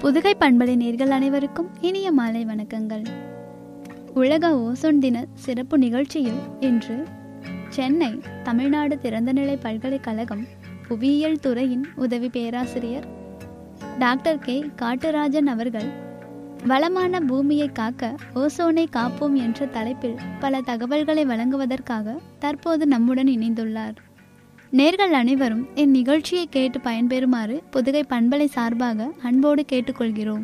புதுகை பண்பலை நேர்கள் அனைவருக்கும் இனிய மாலை வணக்கங்கள் உலக ஓசோன் தின சிறப்பு நிகழ்ச்சியில் இன்று சென்னை தமிழ்நாடு திறந்தநிலை பல்கலைக்கழகம் புவியியல் துறையின் உதவி பேராசிரியர் டாக்டர் கே காட்டுராஜன் அவர்கள் வளமான பூமியை காக்க ஓசோனை காப்போம் என்ற தலைப்பில் பல தகவல்களை வழங்குவதற்காக தற்போது நம்முடன் இணைந்துள்ளார் நேர்கள் அனைவரும் இந்நிகழ்ச்சியை கேட்டு பயன்பெறுமாறு புதுகை பண்பலை சார்பாக அன்போடு கேட்டுக்கொள்கிறோம்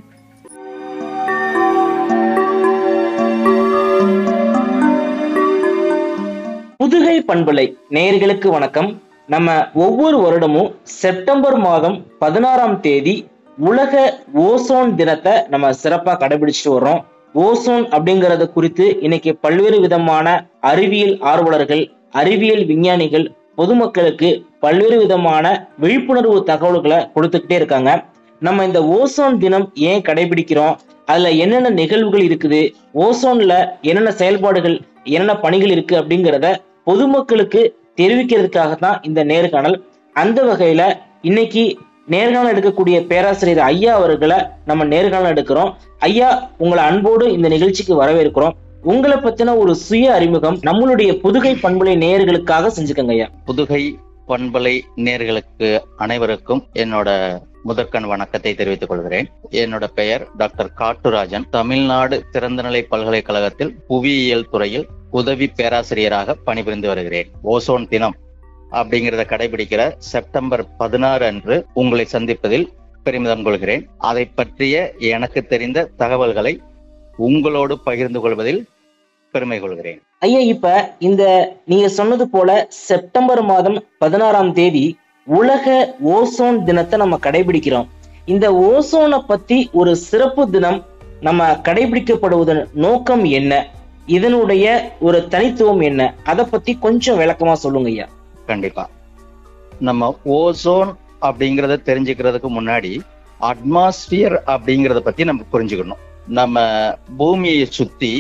புதுகை பண்பலை நேயர்களுக்கு வணக்கம் நம்ம ஒவ்வொரு வருடமும் செப்டம்பர் மாதம் பதினாறாம் தேதி உலக ஓசோன் தினத்தை நம்ம சிறப்பா கடைபிடிச்சிட்டு வர்றோம் ஓசோன் அப்படிங்கறது குறித்து இன்னைக்கு பல்வேறு விதமான அறிவியல் ஆர்வலர்கள் அறிவியல் விஞ்ஞானிகள் பொதுமக்களுக்கு பல்வேறு விதமான விழிப்புணர்வு தகவல்களை கொடுத்துக்கிட்டே இருக்காங்க நம்ம இந்த ஓசோன் தினம் ஏன் கடைபிடிக்கிறோம் அதுல என்னென்ன நிகழ்வுகள் இருக்குது ஓசோன்ல என்னென்ன செயல்பாடுகள் என்னென்ன பணிகள் இருக்கு அப்படிங்கிறத பொதுமக்களுக்கு தெரிவிக்கிறதுக்காக தான் இந்த நேர்காணல் அந்த வகையில இன்னைக்கு நேர்காணல் எடுக்கக்கூடிய பேராசிரியர் ஐயா அவர்களை நம்ம நேர்காணல் எடுக்கிறோம் ஐயா உங்களை அன்போடு இந்த நிகழ்ச்சிக்கு வரவேற்கிறோம் உங்களை பத்தின ஒரு சுய அறிமுகம் நம்மளுடைய புதுகை பண்புலை நேயர்களுக்காக செஞ்சுக்கங்க ஐயா புதுகை பண்பலை நேர்களுக்கு அனைவருக்கும் என்னோட முதற்கண் வணக்கத்தை தெரிவித்துக் கொள்கிறேன் என்னோட பெயர் டாக்டர் காட்டுராஜன் தமிழ்நாடு திறந்தநிலை பல்கலைக்கழகத்தில் புவியியல் துறையில் உதவி பேராசிரியராக பணிபுரிந்து வருகிறேன் ஓசோன் தினம் அப்படிங்கிறத கடைபிடிக்கிற செப்டம்பர் பதினாறு அன்று உங்களை சந்திப்பதில் பெருமிதம் கொள்கிறேன் அதை பற்றிய எனக்கு தெரிந்த தகவல்களை உங்களோடு பகிர்ந்து கொள்வதில் பெருமை கொள்கிறேன் ஐயா இப்ப இந்த நீங்க சொன்னது போல செப்டம்பர் மாதம் பதினாறாம் தேதி உலக ஓசோன் தினத்தை நம்ம கடைபிடிக்கிறோம் இந்த ஓசோனை பத்தி ஒரு சிறப்பு தினம் நம்ம கடைபிடிக்கப்படுவதன் நோக்கம் என்ன இதனுடைய ஒரு தனித்துவம் என்ன அதை பத்தி கொஞ்சம் விளக்கமா சொல்லுங்க ஐயா கண்டிப்பா நம்ம ஓசோன் அப்படிங்கறத தெரிஞ்சுக்கிறதுக்கு முன்னாடி அட்மாஸ்பியர் அப்படிங்கறத பத்தி நம்ம புரிஞ்சுக்கணும் நம்ம பூமியை சுத்தி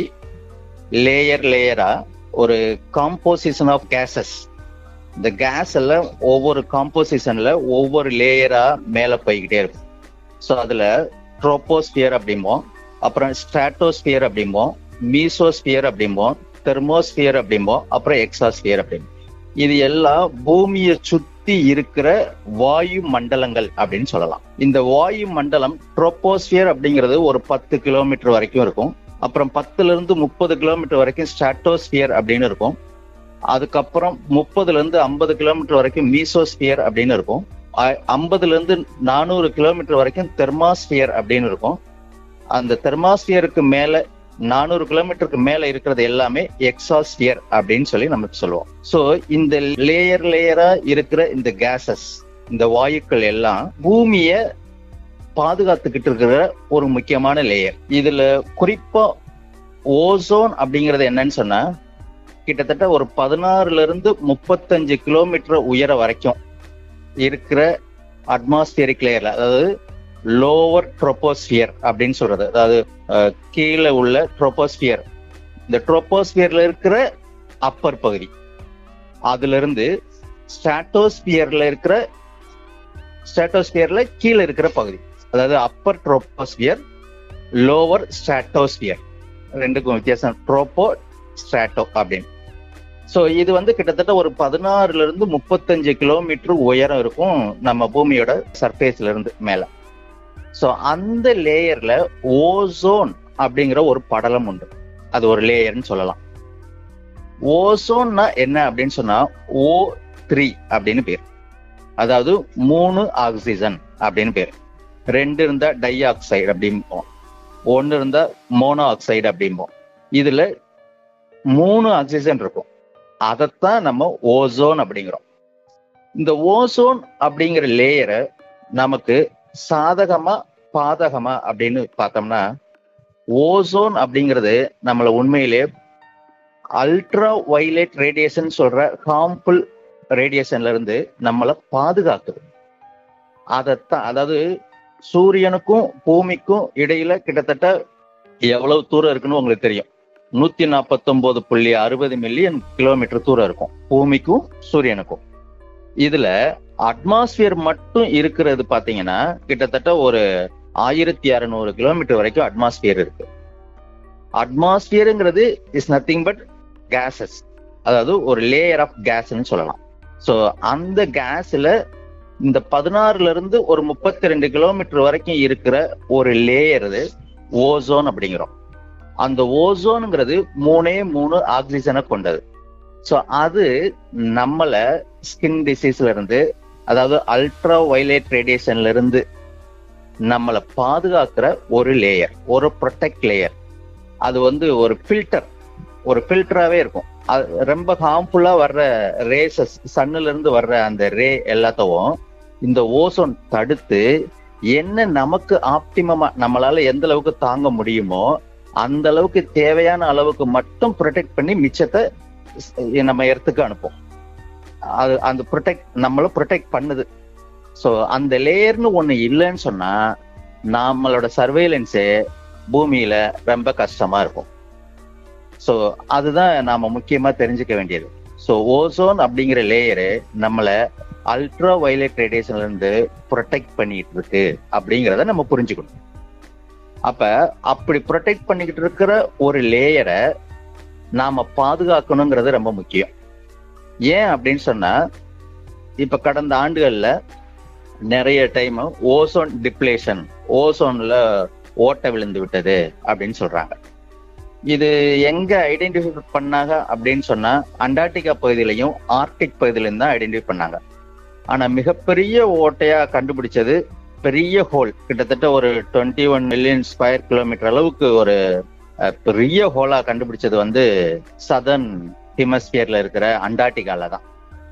லேயர் லேயரா ஒரு காம்போசிஷன் ஆஃப் கேசஸ் இந்த கேஸ் எல்லாம் ஒவ்வொரு காம்போசிஷன்ல ஒவ்வொரு லேயரா மேல போய்கிட்டே இருக்கும் ஸோ அதுல ட்ரோபோஸ்பியர் அப்படிம்போம் அப்புறம் ஸ்ட்ராட்டோஸ்பியர் அப்படிம்போம் மீசோஸ்பியர் அப்படிம்போம் தெர்மோஸ்பியர் அப்படிம்போம் அப்புறம் எக்ஸாஸ்பியர் அப்படிம்போம் இது எல்லாம் பூமியை சுத்தி இருக்கிற வாயு மண்டலங்கள் அப்படின்னு சொல்லலாம் இந்த வாயு மண்டலம் ட்ரோபோஸ்பியர் அப்படிங்கிறது ஒரு பத்து கிலோமீட்டர் வரைக்கும் இருக்கும் அப்புறம் பத்துல இருந்து முப்பது கிலோமீட்டர் வரைக்கும் ஸ்ட்ராட்டோஸ்பியர் அப்படின்னு இருக்கும் அதுக்கப்புறம் முப்பதுல இருந்து ஐம்பது கிலோமீட்டர் வரைக்கும் மீசோஸ்பியர் அப்படின்னு இருக்கும் ஐம்பதுல இருந்து நானூறு கிலோமீட்டர் வரைக்கும் தெர்மாஸ்பியர் அப்படின்னு இருக்கும் அந்த தெர்மாஸ்பியருக்கு மேல நானூறு கிலோமீட்டருக்கு மேல இருக்கிறது எல்லாமே எக்ஸாஸ்பியர் அப்படின்னு சொல்லி நமக்கு சொல்லுவோம் சோ இந்த லேயர் லேயரா இருக்கிற இந்த கேசஸ் இந்த வாயுக்கள் எல்லாம் பூமிய பாதுகாத்துக்கிட்டு இருக்கிற ஒரு முக்கியமான லேயர் இதுல குறிப்பா ஓசோன் அப்படிங்கிறது என்னன்னு சொன்னா கிட்டத்தட்ட ஒரு பதினாறுல இருந்து முப்பத்தஞ்சு கிலோமீட்டர் உயர வரைக்கும் இருக்கிற அட்மாஸ்பியரிக் லேயர்ல அதாவது லோவர் ட்ரோபோஸ்பியர் அப்படின்னு சொல்றது அதாவது கீழே உள்ள ட்ரோபோஸ்பியர் இந்த ட்ரோபோஸ்பியர்ல இருக்கிற அப்பர் பகுதி அதுல இருந்து ஸ்டாட்டோஸ்பியர்ல இருக்கிற ஸ்டாட்டோஸ்பியர்ல கீழே இருக்கிற பகுதி அதாவது அப்பர் ட்ரோபோஸ்பியர் லோவர் ஸ்டாட்டோஸ்பியர் ரெண்டுக்கும் வித்தியாசம் ட்ரோபோ ஸ்ட்ராட்டோ அப்படின்னு ஸோ இது வந்து கிட்டத்தட்ட ஒரு பதினாறுல இருந்து முப்பத்தஞ்சு கிலோமீட்டர் உயரம் இருக்கும் நம்ம பூமியோட சர்ஃபேஸ்ல இருந்து மேல ஸோ அந்த லேயர்ல ஓசோன் அப்படிங்கிற ஒரு படலம் உண்டு அது ஒரு லேயர்னு சொல்லலாம் ஓசோன்னா என்ன அப்படின்னு சொன்னா ஓ த்ரீ அப்படின்னு பேர் அதாவது மூணு ஆக்சிஜன் அப்படின்னு பேர் ரெண்டு இருந்தா டை ஆக்சைடு அப்படிம்போம் ஒன்னு இருந்தா மோனோ ஆக்சைடு அப்படிம்போம் இதுல மூணு ஆக்சிஜன் இருக்கும் அதைத்தான் நம்ம ஓசோன் அப்படிங்கிறோம் இந்த ஓசோன் அப்படிங்கிற லேயரை நமக்கு சாதகமா பாதகமா அப்படின்னு பார்த்தோம்னா ஓசோன் அப்படிங்கிறது நம்மள உண்மையிலே அல்ட்ரா வயலட் ரேடியேஷன் சொல்ற ஹார்ம்ஃபுல் ரேடியேஷன்ல இருந்து நம்மளை பாதுகாக்குது அதைத்தான் அதாவது சூரியனுக்கும் பூமிக்கும் இடையில கிட்டத்தட்ட எவ்வளவு தூரம் இருக்குன்னு உங்களுக்கு தெரியும் நூத்தி நாற்பத்தி ஒன்பது புள்ளி அறுபது மில்லியன் கிலோமீட்டர் தூரம் இருக்கும் பூமிக்கும் சூரியனுக்கும் இதுல அட்மாஸ்பியர் மட்டும் இருக்கிறது பாத்தீங்கன்னா கிட்டத்தட்ட ஒரு ஆயிரத்தி அறுநூறு கிலோமீட்டர் வரைக்கும் அட்மாஸ்பியர் இருக்கு அட்மாஸ்பியருங்கிறது இஸ் நத்திங் பட் கேசஸ் அதாவது ஒரு லேயர் ஆஃப் கேஸ்ன்னு சொல்லலாம் ஸோ அந்த கேஸ்ல இந்த பதினாறுல இருந்து ஒரு முப்பத்தி ரெண்டு கிலோமீட்டர் வரைக்கும் இருக்கிற ஒரு லேயர் ஓசோன் அப்படிங்கிறோம் அந்த ஓசோனுங்கிறது மூணே மூணு ஆக்சிஜனை கொண்டது ஸோ அது நம்மள ஸ்கின் டிசீஸ்ல இருந்து அதாவது அல்ட்ரா வயலேட் ரேடியேஷன்ல இருந்து நம்மளை பாதுகாக்கிற ஒரு லேயர் ஒரு ப்ரொடெக்ட் லேயர் அது வந்து ஒரு ஃபில்டர் ஒரு ஃபில்டராகவே இருக்கும் அது ரொம்ப ஹார்ம்ஃபுல்லா வர்ற ரேசஸ் சன்னுல இருந்து வர்ற அந்த ரே எல்லாத்தவும் இந்த ஓசோன் தடுத்து என்ன நமக்கு ஆப்டிமமா நம்மளால எந்த அளவுக்கு தாங்க முடியுமோ அந்த அளவுக்கு தேவையான அளவுக்கு மட்டும் ப்ரொடெக்ட் பண்ணி மிச்சத்தை ஸ்- நம்ம எர்த்துக்கு அனுப்பும் அது அந்த ப்ரொடெக்ட் நம்மள ப்ரொடெக்ட் பண்ணுது ஸோ அந்த லேயர்னு ஒண்ணு இல்லைன்னு சொன்னா நம்மளோட சர்வேலன்ஸே பூமியில ரொம்ப கஷ்டமா இருக்கும் ஸோ அதுதான் நாம முக்கியமா தெரிஞ்சுக்க வேண்டியது ஸோ ஓசோன் அப்படிங்கிற லேயரு நம்மளை அல்ட்ரா வயலட் ரேடியேஷன்ல இருந்து ப்ரொடெக்ட் பண்ணிட்டு இருக்கு அப்படிங்கிறத நம்ம புரிஞ்சுக்கணும் அப்ப அப்படி ப்ரொடெக்ட் பண்ணிக்கிட்டு இருக்கிற ஒரு லேயரை நாம பாதுகாக்கணுங்கிறது ரொம்ப முக்கியம் ஏன் அப்படின்னு சொன்னா இப்ப கடந்த ஆண்டுகள்ல நிறைய டைம் ஓசோன் டிப்ளேஷன் ஓசோன்ல ஓட்டை விழுந்து விட்டது அப்படின்னு சொல்றாங்க இது எங்க ஐடென்டிஃபை பண்ணாங்க அப்படின்னு சொன்னா அண்டார்டிகா பகுதியிலையும் ஆர்டிக் பகுதியிலையும் தான் ஐடென்டிஃபை பண்ணாங்க ஆனா மிகப்பெரிய ஓட்டையா கண்டுபிடிச்சது பெரிய ஹோல் கிட்டத்தட்ட ஒரு twenty one million square kilometre அளவுக்கு ஒரு அஹ், பெரிய ஹோலா கண்டுபிடிச்சது வந்து சதர்ன் ஹிமஸ்பியர்ல இருக்கிற அண்டார்டிகால தான்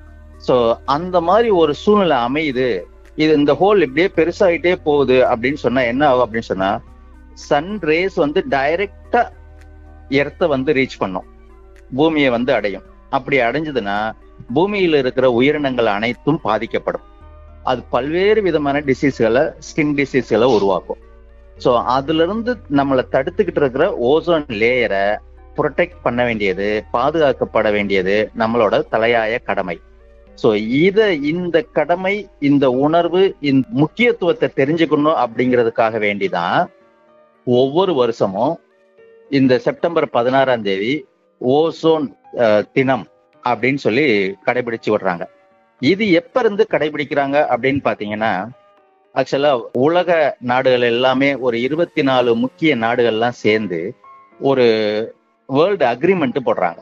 சோ அந்த மாதிரி ஒரு சூழ்நிலை அமையுது இது இந்த ஹோல் இப்படியே பெருசாயிட்டே போகுது அப்படின்னு சொன்னா என்ன ஆகும் அப்படின்னு சொன்னா சன் ரேஸ் வந்து டைரக்டா எர்த்த வந்து ரீச் பண்ணும் பூமியை வந்து அடையும் அப்படி அடைஞ்சதுன்னா பூமியில இருக்கிற உயிரினங்கள் அனைத்தும் பாதிக்கப்படும் அது பல்வேறு விதமான டிசீஸ்களை ஸ்கின் டிசீஸ்களை உருவாக்கும் ஸோ அதுல இருந்து நம்மளை தடுத்துக்கிட்டு இருக்கிற ஓசோன் லேயரை ப்ரொடெக்ட் பண்ண வேண்டியது பாதுகாக்கப்பட வேண்டியது நம்மளோட தலையாய கடமை ஸோ இத இந்த கடமை இந்த உணர்வு இந்த முக்கியத்துவத்தை தெரிஞ்சுக்கணும் அப்படிங்கிறதுக்காக வேண்டிதான் ஒவ்வொரு வருஷமும் இந்த செப்டம்பர் பதினாறாம் தேதி ஓசோன் அஹ், தினம் அப்படின்னு சொல்லி கடைபிடிச்சு விடுறாங்க இது எப்ப இருந்து கடைபிடிக்கிறாங்க அப்படின்னு பாத்தீங்கன்னா ஆக்சுவலா உலக நாடுகள் எல்லாமே ஒரு இருபத்தி நாலு முக்கிய நாடுகள்லாம் சேர்ந்து ஒரு வேர்ல்டு அக்ரிமெண்ட் போடுறாங்க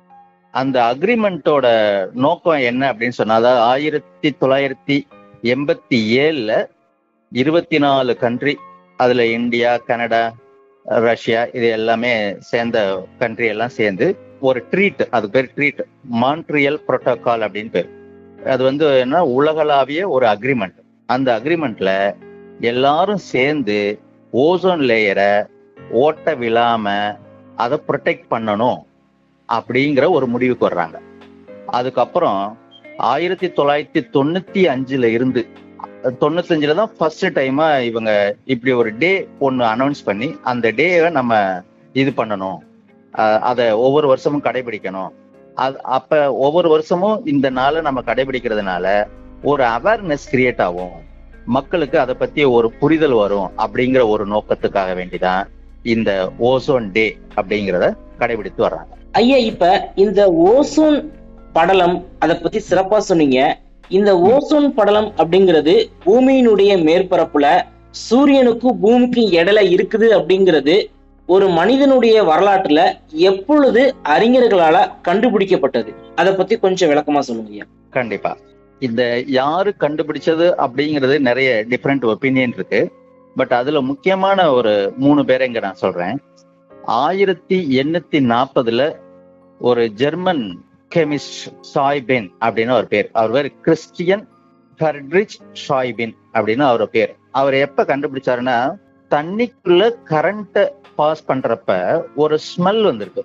அந்த அக்ரிமெண்ட்டோட நோக்கம் என்ன அப்படின்னு சொன்னா அதாவது ஆயிரத்தி தொள்ளாயிரத்தி எண்பத்தி ஏழுல இருபத்தி நாலு கண்ட்ரி அதுல இந்தியா கனடா ரஷ்யா இது எல்லாமே சேர்ந்த கண்ட்ரி எல்லாம் சேர்ந்து ஒரு ட்ரீட் அது பேர் ட்ரீட் மான்ட்ரியல் புரோட்டோகால் அப்படின்னு பேர் அது வந்து என்ன உலகளாவிய ஒரு அக்ரிமெண்ட் அந்த அக்ரிமெண்ட்ல எல்லாரும் சேர்ந்து ஓசோன் லேயரை ஓட்ட விழாம அதை ப்ரொடெக்ட் பண்ணணும் அப்படிங்கிற ஒரு முடிவுக்கு வர்றாங்க அதுக்கப்புறம் ஆயிரத்தி தொள்ளாயிரத்தி தொண்ணூத்தி அஞ்சுல இருந்து தொண்ணூத்தஞ்சுல தான் ஃபர்ஸ்ட் டைமா இவங்க இப்படி ஒரு டே ஒன்னு அனௌன்ஸ் பண்ணி அந்த டேவை நம்ம இது பண்ணணும் அஹ் அதை ஒவ்வொரு வருஷமும் கடைபிடிக்கணும் அது அப்ப ஒவ்வொரு வருஷமும் இந்த நாளை நம்ம கடைபிடிக்கிறதுனால ஒரு அவேர்னஸ் கிரியேட் ஆகும் மக்களுக்கு அதை பத்தி ஒரு புரிதல் வரும் அப்படிங்கிற ஒரு நோக்கத்துக்காக வேண்டிதான் இந்த ஓசோன் டே அப்படிங்கிறத கடைபிடித்து வர்றாங்க ஐயா இப்ப இந்த ஓசோன் படலம் அதை பத்தி சிறப்பா சொன்னீங்க இந்த ஓசோன் படலம் அப்படிங்கிறது பூமியினுடைய மேற்பரப்புல சூரியனுக்கும் பூமிக்கும் இடையில இருக்குது அப்படிங்கிறது ஒரு மனிதனுடைய வரலாற்றுல எப்பொழுது அறிஞர்களால கண்டுபிடிக்கப்பட்டது அதை பத்தி கொஞ்சம் விளக்கமா சொல்லுங்க ஐயா கண்டிப்பா இந்த யாரு கண்டுபிடிச்சது அப்படிங்கிறது நிறைய டிஃப்ரெண்ட் ஒப்பீனியன் இருக்கு பட் அதுல முக்கியமான ஒரு மூணு பேரை இங்க நான் சொல்றேன் ஆயிரத்தி எண்ணூத்தி நாற்பதுல ஒரு ஜெர்மன் கெமிஸ்ட் ஷாய்பென் அப்படின்னு ஒரு பேர் அவர் பேர் கிறிஸ்டியன் ஹெர்ட்ரிச் ஷாய்பின் அப்படின்னு அவர் பேர் அவர் எப்ப கண்டுபிடிச்சாருன்னா தண்ணிக்குள்ள கரண்ட பாஸ் பண்றப்ப ஒரு ஸ்மெல் வந்திருக்கு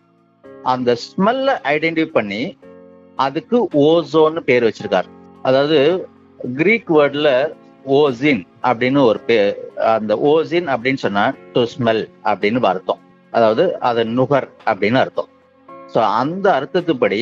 அந்த ஸ்மெல்ல ஐடென்டிஃபை பண்ணி அதுக்கு ஓசோன்னு பேர் வச்சிருக்காரு அதாவது கிரீக் வேர்ட்ல ஓசின் அப்படின்னு ஒரு பேர் அந்த ஓசின் அப்படின்னு சொன்னா டு ஸ்மெல் அப்படின்னு அர்த்தம் அதாவது அது நுகர் அப்படின்னு அர்த்தம் ஸோ அந்த அர்த்தத்துப்படி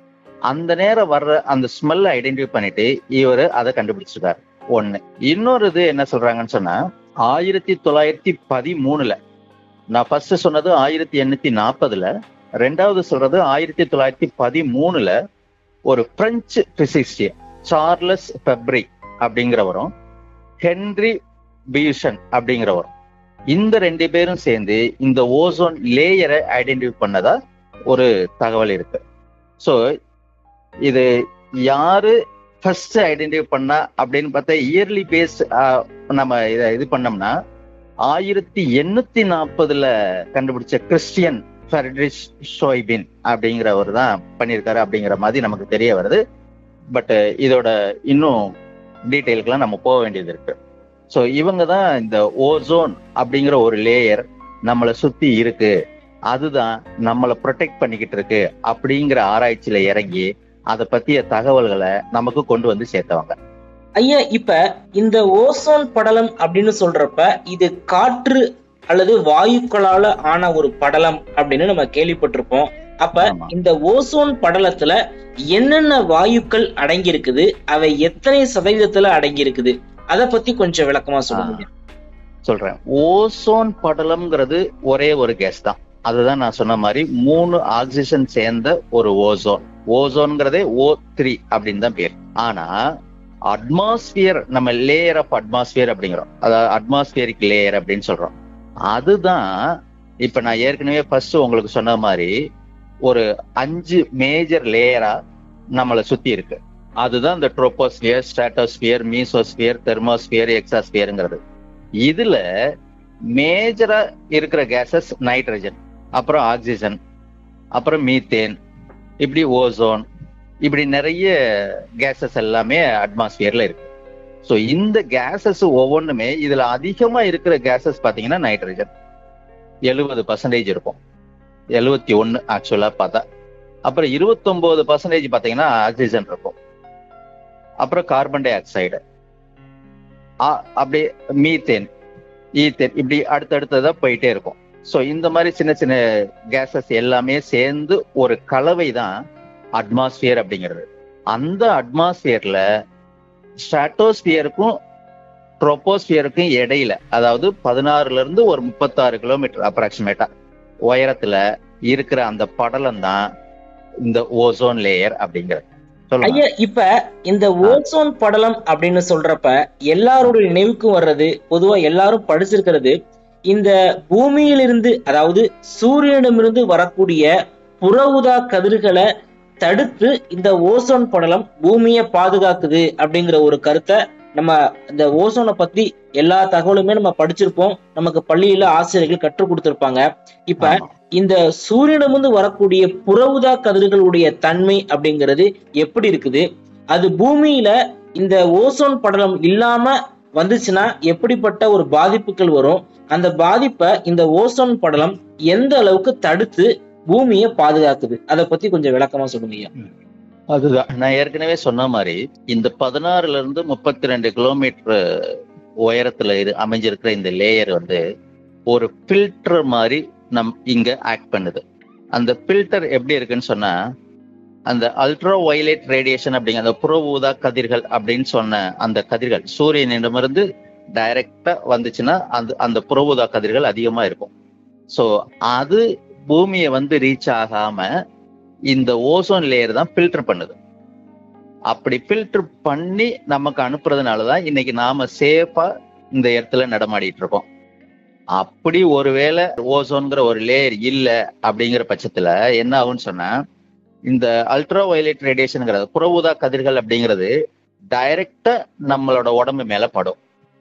அந்த நேரம் வர்ற அந்த ஸ்மெல்ல ஐடென்டிஃபை பண்ணிட்டு இவர் அதை கண்டுபிடிச்சிருக்காரு ஒண்ணு இன்னொரு இது என்ன சொல்றாங்கன்னு சொன்னா ஆயிரத்தி தொள்ளாயிரத்தி பதிமூணுல நான் ஃபர்ஸ்ட் சொன்னது ஆயிரத்தி எண்ணூத்தி நாற்பதுல ரெண்டாவது சொல்றது ஆயிரத்தி தொள்ளாயிரத்தி பதிமூணுல ஒரு பிரெஞ்சு பிசிக்ஸ்டியன் சார்லஸ் ஃபெப்ரி அப்படிங்கிறவரும் ஹென்ரி பியூஷன் அப்படிங்கிறவரும் இந்த ரெண்டு பேரும் சேர்ந்து இந்த ஓசோன் லேயரை ஐடென்டிஃபை பண்ணதா ஒரு தகவல் இருக்கு ஸோ இது யாரு ஃபர்ஸ்ட் ஐடென்டிஃபை பண்ணா அப்படின்னு பார்த்தா இயர்லி பேஸ் நம்ம இதை இது பண்ணோம்னா ஆயிரத்தி எண்ணூத்தி நாற்பதுல கண்டுபிடிச்ச கிறிஸ்டியன் ஃபெர்டிஷ் ஷோய்பின் அப்படிங்கிறவர் தான் பண்ணியிருக்காரு அப்படிங்கிற மாதிரி நமக்கு தெரிய வருது பட் இதோட இன்னும் டீட்டெயிலுக்குலாம் நம்ம போக வேண்டியது இருக்கு ஸோ இவங்க தான் இந்த ஓசோன் அப்படிங்கிற ஒரு லேயர் நம்மளை சுத்தி இருக்கு அதுதான் நம்மளை ப்ரொடெக்ட் பண்ணிக்கிட்டு இருக்கு அப்படிங்கிற ஆராய்ச்சியில இறங்கி அதை பத்திய தகவல்களை நமக்கு கொண்டு வந்து சேர்த்தவங்க ஐயா இப்ப இந்த ஓசோன் படலம் அப்படின்னு சொல்றப்ப இது காற்று அல்லது வாயுக்களால ஆன ஒரு படலம் அப்படின்னு நம்ம கேள்விப்பட்டிருப்போம் அப்ப ஆமா. இந்த ஓசோன் படலத்துல என்னென்ன வாயுக்கள் அடங்கி இருக்குது அவை எத்தனை சதவீதத்துல அடங்கி இருக்குது அத பத்தி கொஞ்சம் விளக்கமா சொல்லுங்க சொல்றேன் ஓசோன் படலம்ங்கிறது ஒரே ஒரு கேஸ் தான் அதுதான் நான் சொன்ன மாதிரி மூணு ஆக்சிஜன் சேர்ந்த ஒரு ஓசோன் ஓசோன்ங்கிறதே ஓ த்ரீ அப்படின்னு தான் பேர் ஆனா அட்மாஸ்பியர் நம்ம லேயர் ஆஃப் அட்மாஸ்பியர் அப்படிங்கிறோம் அதாவது அட்மாஸ்பியரிக் லேயர் அப்படின்னு சொல்றோம் அதுதான் இப்ப நான் ஏற்கனவே ஃபர்ஸ்ட் உங்களுக்கு சொன்ன மாதிரி ஒரு அஞ்சு மேஜர் லேயரா நம்மளை சுத்தி இருக்கு அதுதான் இந்த ட்ரோபோஸ்பியர் ஸ்ட்ராட்டோஸ்பியர் மீசோஸ்பியர் தெர்மோஸ்பியர் எக்ஸாஸ்பியருங்கிறது இதுல மேஜரா இருக்கிற கேசஸ் நைட்ரஜன் அப்புறம் ஆக்சிஜன் அப்புறம் மீத்தேன் இப்படி ஓசோன் இப்படி நிறைய கேசஸ் எல்லாமே அட்மாஸ்பியர்ல இருக்கு ஸோ இந்த கேசஸ் ஒவ்வொன்றுமே இதுல அதிகமா இருக்கிற கேசஸ் பாத்தீங்கன்னா நைட்ரஜன் எழுபது பர்சன்டேஜ் இருக்கும் எழுபத்தி ஒன்னு ஆக்சுவலா பார்த்தா அப்புறம் இருபத்தொன்பது பர்சன்டேஜ் பாத்தீங்கன்னா ஆக்சிஜன் இருக்கும் அப்புறம் கார்பன் டை ஆக்சைடு அப்படியே மீத்தேன் ஈத்தேன் இப்படி அடுத்தடுத்ததா போயிட்டே இருக்கும் ஸோ இந்த மாதிரி சின்ன சின்ன கேசஸ் எல்லாமே சேர்ந்து ஒரு கலவை தான் அட்மாஸ்பியர் அப்படிங்கிறது அந்த அட்மாஸ்பியர்ல ஸ்ட்ராட்டோஸ்பியருக்கும் ட்ரோபோஸ்பியருக்கும் இடையில அதாவது பதினாறுல இருந்து ஒரு முப்பத்தாறு கிலோமீட்டர் அப்ராக்சிமேட்டா உயரத்துல இருக்கிற அந்த படலம் தான் இந்த ஓசோன் லேயர் அப்படிங்கிறது சொல்லுங்க ஐயா இப்ப இந்த ஓசோன் படலம் அப்படின்னு சொல்றப்ப எல்லாருடைய நினைவுக்கும் வர்றது பொதுவா எல்லாரும் படிச்சிருக்கிறது இந்த பூமியிலிருந்து அதாவது சூரியனிடமிருந்து வரக்கூடிய புற ஊதா கதிர்களை தடுத்து இந்த ஓசோன் படலம் பூமியை பாதுகாக்குது அப்படிங்கிற ஒரு கருத்தை நம்ம இந்த ஓசோனை பத்தி எல்லா தகவலுமே நம்ம படிச்சிருப்போம் நமக்கு பள்ளியில ஆசிரியர்கள் கற்றுக் கொடுத்திருப்பாங்க இப்ப ஆமா. இந்த சூரியனிடமிருந்து வரக்கூடிய புற ஊதா கதிர்களுடைய தன்மை அப்படிங்கிறது எப்படி இருக்குது அது பூமியில இந்த ஓசோன் படலம் இல்லாம வந்துச்சுன்னா எப்படிப்பட்ட ஒரு பாதிப்புகள் வரும் அந்த பாதிப்பை இந்த ஓசோன் படலம் எந்த அளவுக்கு தடுத்து பூமியை பாதுகாக்குது அதை பத்தி கொஞ்சம் விளக்கமா சொல்லுங்க ஐயா அதுதான் நான் ஏற்கனவே சொன்ன மாதிரி இந்த பதினாறுல இருந்து முப்பத்தி ரெண்டு கிலோமீட்டர் உயரத்துல இரு அமைஞ்சிருக்கிற இந்த லேயர் வந்து ஒரு ஃபில்டர் மாதிரி நம் இங்க ஆக்ட் பண்ணுது அந்த ஃபில்டர் எப்படி இருக்குன்னு சொன்னா அந்த அல்ட்ரா வயலட் ரேடியேஷன் அப்படிங்கிற அந்த புற ஊதா கதிர்கள் அப்படின்னு சொன்ன அந்த கதிர்கள் சூரியனிடமிருந்து டைரக்டா வந்துச்சுன்னா அந்த அந்த புற ஊதா கதிர்கள் அதிகமா இருக்கும் ஸோ அது பூமியை வந்து ரீச் ஆகாம இந்த ஓசோன் லேயர் தான் ஃபில்டர் பண்ணுது அப்படி ஃபில்டர் பண்ணி நமக்கு அனுப்புறதுனால தான் இன்னைக்கு நாம சேஃபா இந்த இடத்துல நடமாடிட்டு இருக்கோம் அப்படி ஒருவேளை ஓசோன்கிற ஒரு லேயர் இல்ல அப்படிங்கிற பட்சத்துல என்ன ஆகும்னு சொன்னா இந்த அல்ட்ரா வயலட் ரேடியேஷன்ங்கிறது புற ஊதா கதிர்கள் அப்படிங்கிறது டைரக்டா நம்மளோட உடம்பு மேல படும்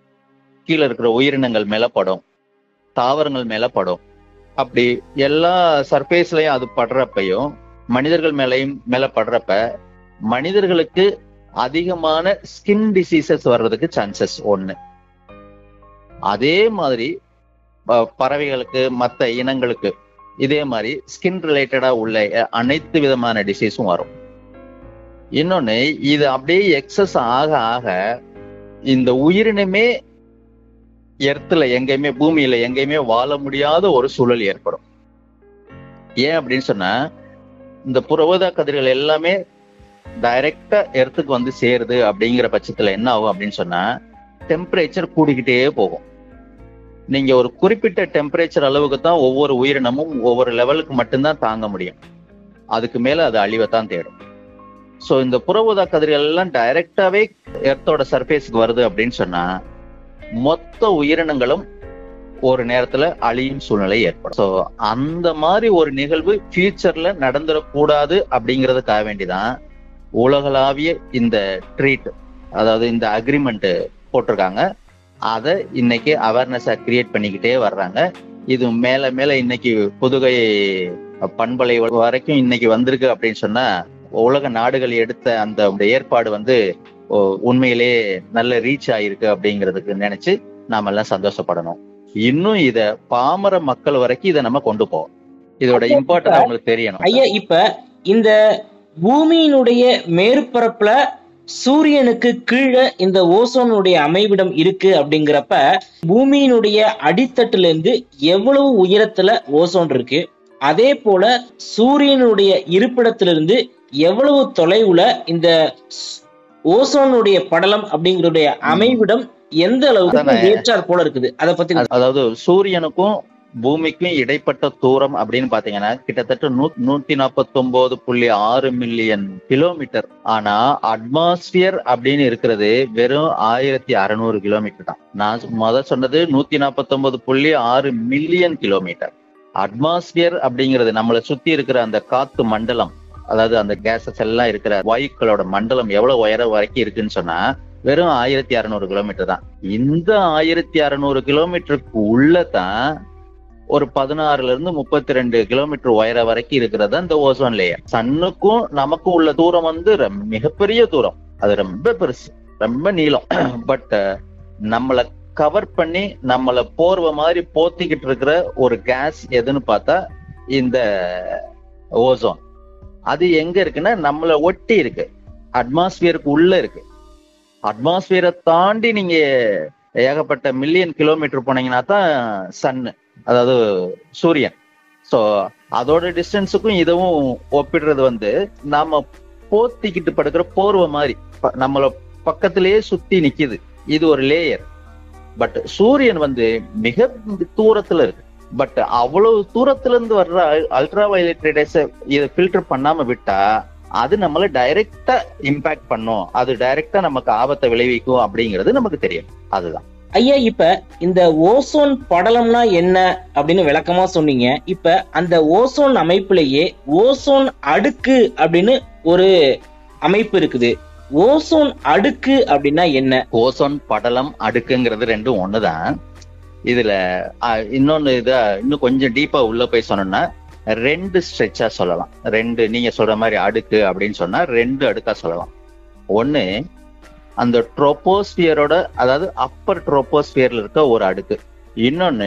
கீழே இருக்கிற உயிரினங்கள் மேல படும் தாவரங்கள் மேல படும் அப்படி எல்லா சர்ஃபேஸ்லயும் அது படுறப்பையும் மனிதர்கள் மேலையும் மேல படுறப்ப மனிதர்களுக்கு அதிகமான ஸ்கின் டிசீசஸ் வர்றதுக்கு சான்சஸ் ஒண்ணு அதே மாதிரி ப- பறவைகளுக்கு மற்ற இனங்களுக்கு இதே மாதிரி ஸ்கின் ரிலேட்டடா உள்ள அ- அனைத்து விதமான டிசீஸும் வரும் இன்னொன்னு இது அப்படியே எக்ஸஸ் ஆக ஆக இந்த உயிரினமே எர்த்துல எங்கேயுமே பூமியில எங்கேயுமே வாழ முடியாத ஒரு சூழல் ஏற்படும் ஏன் அப்படின்னு சொன்னா இந்த புறவோதா கதிர்கள் எல்லாமே டைரக்டா எர்த்துக்கு வந்து சேருது அப்படிங்கிற பட்சத்துல என்ன ஆகும் அப்படின்னு சொன்னா டெம்பரேச்சர் கூடிக்கிட்டே போகும் நீங்க ஒரு குறிப்பிட்ட டெம்பரேச்சர் அளவுக்கு தான் ஒவ்வொரு உயிரினமும் ஒவ்வொரு லெவலுக்கு மட்டும்தான் தாங்க முடியும் அதுக்கு மேல அது அழிவைத்தான் தேடும் ஸோ இந்த புற ஊதா கதிர்கள் எல்லாம் டைரக்டாவே எர்த்தோட சர்ஃபேஸ்க்கு வருது அப்படின்னு சொன்னா மொத்த உயிரினங்களும் ஒரு நேரத்துல அழியும் சூழ்நிலை ஏற்படும் ஸோ அந்த மாதிரி ஒரு நிகழ்வு ஃபியூச்சர்ல நடந்துடக்கூடாது அப்படிங்கிறதுக்காக வேண்டிதான் உலகளாவிய இந்த ட்ரீட் அதாவது இந்த அக்ரிமெண்ட் போட்டிருக்காங்க அதை இன்னைக்கு அவேர்னஸா கிரியேட் பண்ணிக்கிட்டே வர்றாங்க இது மேல மேல இன்னைக்கு புதுகை பண்பலை வரைக்கும் இன்னைக்கு வந்திருக்கு அப்படின்னு சொன்னா உலக நாடுகள் எடுத்த அந்த அந்த ஏற்பாடு வந்து ஓ, உண்மையிலே நல்ல ரீச் ஆயிருக்கு அப்படிங்கிறதுக்கு நினைச்சு நாம எல்லாம் சந்தோஷப்படணும் இன்னும் இத பாமர மக்கள் வரைக்கும் இதை நம்ம கொண்டு போவோம் இதோட இம்பார்ட்டன் அவங்களுக்கு தெரியணும் ஐயா இப்ப இந்த பூமியினுடைய மேற்பரப்புல சூரியனுக்கு கீழே இந்த ஓசோனுடைய அமைவிடம் இருக்கு அப்படிங்கிறப்ப பூமியினுடைய அடித்தட்டுல இருந்து எவ்வளவு உயரத்துல ஓசோன் இருக்கு அதே போல சூரியனுடைய இருப்பிடத்திலிருந்து எவ்வளவு தொலைவுல இந்த ஸ்- ஓசோனுடைய படலம் அப்படிங்கறதுடைய அமைவிடம் எந்த அளவுக்கு அதானே. ஏற்றாற் போல இருக்குது அதை பத்தி அதாவது சூரியனுக்கும் பூமிக்கும் இடைப்பட்ட தூரம் அப்படின்னு பாத்தீங்கன்னா கிட்டத்தட்ட நூ நூத்தி நாற்பத்தி ஒன்பது புள்ளி ஆறு மில்லியன் கிலோமீட்டர் ஆனா அட்மாஸ்பியர் அப்படின்னு இருக்கிறது வெறும் ஆயிரத்தி அறுநூறு கிலோமீட்டர் தான் நான் முத சொன்னது நூத்தி நாற்பத்தி ஒன்பது புள்ளி ஆறு மில்லியன் கிலோமீட்டர் அட்மாஸ்பியர் அப்படிங்கிறது நம்மளை சுத்தி இருக்கிற அந்த காத்து மண்டலம் அதாவது அந்த கேசஸ் எல்லாம் இருக்கிற வாயுக்களோட மண்டலம் எவ்வளவு உயரம் வரைக்கும் இருக்குன்னு சொன்னா வெறும் ஆயிரத்தி அறுநூறு கிலோமீட்டர் தான் இந்த ஆயிரத்தி அறுநூறு கிலோமீட்டருக்கு உள்ள தான் ஒரு பதினாறுல இருந்து முப்பத்தி ரெண்டு கிலோமீட்டர் உயரம் வரைக்கும் இருக்கிறது அந்த ஓசோன் லேயர் சன்னுக்கும் நமக்கும் உள்ள தூரம் வந்து ரொம்ப- மிகப்பெரிய தூரம் அது ரொம்ப பெருசு ரொம்ப நீளம் பட் நம்மளை கவர் பண்ணி நம்மளை போர்வை மாதிரி போத்திக்கிட்டு இருக்கிற ஒரு கேஸ் எதுன்னு பார்த்தா இந்த ஓசோன் அது எங்க இருக்குன்னா நம்மளை ஒட்டி இருக்கு அட்மாஸ்பியருக்கு உள்ள இருக்கு அட்மாஸ்பியரை தாண்டி நீங்க ஏகப்பட்ட மில்லியன் கிலோமீட்டர் போனீங்கன்னா தான் சன்னு அதாவது சூரியன் சோ அதோட டிஸ்டன்ஸுக்கும் இதுவும் ஒப்பிடுறது வந்து நாம போத்திக்கிட்டு படுக்கிற போர்வை மாதிரி ப- நம்மள பக்கத்திலேயே சுத்தி நிக்குது இது ஒரு லேயர் பட் சூரியன் வந்து மிக தூரத்துல இருக்கு பட் அவ்வளவு தூரத்துல இருந்து வர்ற அல்ட்ரா வயலட் ரேடியஸ இதை ஃபில்டர் பண்ணாம விட்டா அது நம்மள டைரக்டா இம்பாக்ட் பண்ணும் அது டைரக்டா நமக்கு ஆபத்தை விளைவிக்கும் அப்படிங்கிறது நமக்கு தெரியும் அதுதான் ஐயா இப்ப இந்த ஓசோன் படலம்னா என்ன அப்படின்னு விளக்கமா சொன்னீங்க இப்ப அந்த ஓசோன் அமைப்பிலேயே ஓசோன் அடுக்கு அப்படின்னு ஒரு அமைப்பு இருக்குது ஓசோன் அடுக்கு அப்படின்னா என்ன ஓசோன் படலம் அடுக்குங்கிறது ரெண்டும் ஒண்ணுதான் இதுல அஹ், இன்னொன்னு இத இன்னும் கொஞ்சம் டீப்பா உள்ள போய் சொன்னோம்னா ரெண்டு ஸ்ட்ரெச்சா சொல்லலாம் ரெண்டு நீங்க சொல்ற மாதிரி அடுக்கு அப்படின்னு சொன்னா ரெண்டு அடுக்கா சொல்லலாம் ஒண்ணு அந்த ட்ரோபோஸ்பியரோட அதாவது அப்பர் ட்ரோபோஸ்பியர்ல இருக்க ஒரு அடுக்கு இன்னொன்னு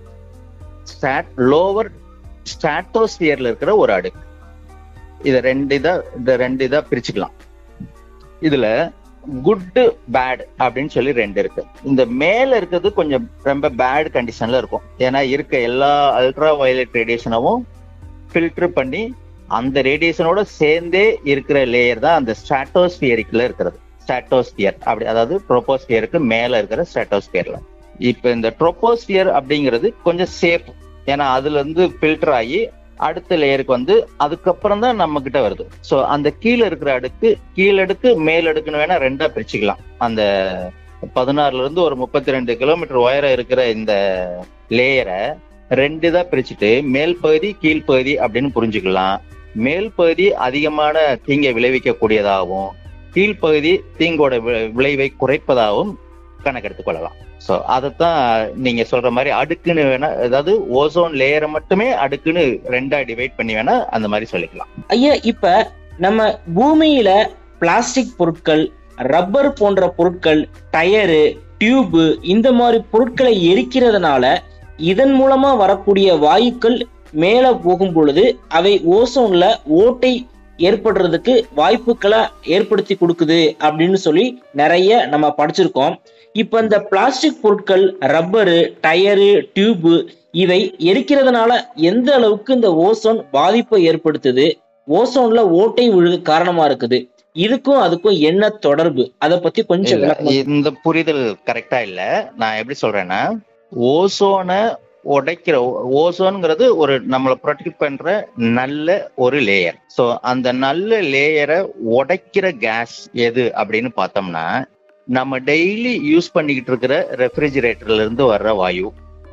லோவர் ஸ்டாட்டோஸ்பியர்ல இருக்கிற ஒரு அடுக்கு இத ரெண்டு இதா இந்த ரெண்டு இதா பிரிச்சுக்கலாம் இதுல குட் பேட் அப்படின்னு சொல்லி ரெண்டு இருக்கு இந்த மேல இருக்கிறது கொஞ்சம் ரொம்ப பேட் கண்டிஷன்ல இருக்கும் ஏன்னா இருக்க எல்லா அல்ட்ரா வயலட் ரேடியேஷனவும் ஃபில்டர் பண்ணி அந்த ரேடியேஷனோட சேர்ந்தே இருக்கிற லேயர் தான் அந்த ஸ்ட்ராட்டோஸ்பியரிக்ல இருக்கிறது ஸ்ட்ராட்டோஸ்பியர் அப்படி அதாவது ட்ரோபோஸ்பியருக்கு மேல இருக்கிற ஸ்ட்ராட்டோஸ்பியர்ல இப்ப இந்த ட்ரோபோஸ்பியர் அப்படிங்கிறது கொஞ்சம் சேஃப் ஏன்னா அதுல இருந்து ஃபில்டர் ஆகி அடுத்த லேயருக்கு வந்து அதுக்கப்புறம் தான் நம்ம கிட்ட வருது சோ அந்த கீழே இருக்கிற அடுக்கு கீழடுக்கு மேலடுக்குன்னு வேணா ரெண்டா பிரிச்சுக்கலாம் அந்த பதினாறுல இருந்து ஒரு முப்பத்தி ரெண்டு கிலோமீட்டர் உயரம் இருக்கிற இந்த லேயரை ரெண்டு தான் பிரிச்சுட்டு மேல் பகுதி கீழ்ப்பகுதி அப்படின்னு புரிஞ்சுக்கலாம் மேல் பகுதி அதிகமான தீங்கை விளைவிக்கக்கூடியதாகவும் கீழ்ப்பகுதி தீங்கோட வி- விளைவை குறைப்பதாகவும் கணக்கெடுத்துக் கொள்ளலாம் சோ அதைத்தான் நீங்க சொல்ற மாதிரி அடுக்குன்னு வேணா அதாவது ஓசோன் லேயரை மட்டுமே அடுக்குன்னு ரெண்டா டிவைட் பண்ணி வேணா அந்த மாதிரி சொல்லிக்கலாம் ஐயா இப்ப நம்ம பூமியில பிளாஸ்டிக் பொருட்கள் ரப்பர் போன்ற பொருட்கள் டயரு டியூபு இந்த மாதிரி பொருட்களை எரிக்கிறதுனால இதன் மூலமா வரக்கூடிய வாயுக்கள் மேல போகும் பொழுது அவை ஓசோன்ல ஓட்டை ஏற்படுறதுக்கு வாய்ப்புகளை ஏற்படுத்தி கொடுக்குது அப்படின்னு சொல்லி நிறைய நம்ம படிச்சிருக்கோம் இப்ப இந்த பிளாஸ்டிக் பொருட்கள் ரப்பரு டயரு டியூபு இவை எரிக்கிறதுனால எந்த அளவுக்கு இந்த ஓசோன் பாதிப்பை ஏற்படுத்துது ஓசோன்ல ஓட்டை விழுது காரணமா இருக்குது இதுக்கும் அதுக்கும் என்ன தொடர்பு அத பத்தி கொஞ்சம் இல்ல, விளக்கமா இந்த புரிதல் கரெக்டா இல்ல நான் எப்படி சொல்றேன்னா ஓசோனை உடைக்கிற ஓசோன்ங்கிறது ஒரு நம்மளை ப்ரொடெக்ட் பண்ற நல்ல ஒரு லேயர் ஸோ அந்த நல்ல லேயரை உடைக்கிற கேஸ் எது அப்படின்னு பார்த்தோம்னா நம்ம டெய்லி யூஸ் பண்ணிக்கிட்டு இருக்கிற ரெஃப்ரிஜிரேட்டர்ல இருந்து வர்ற வாயு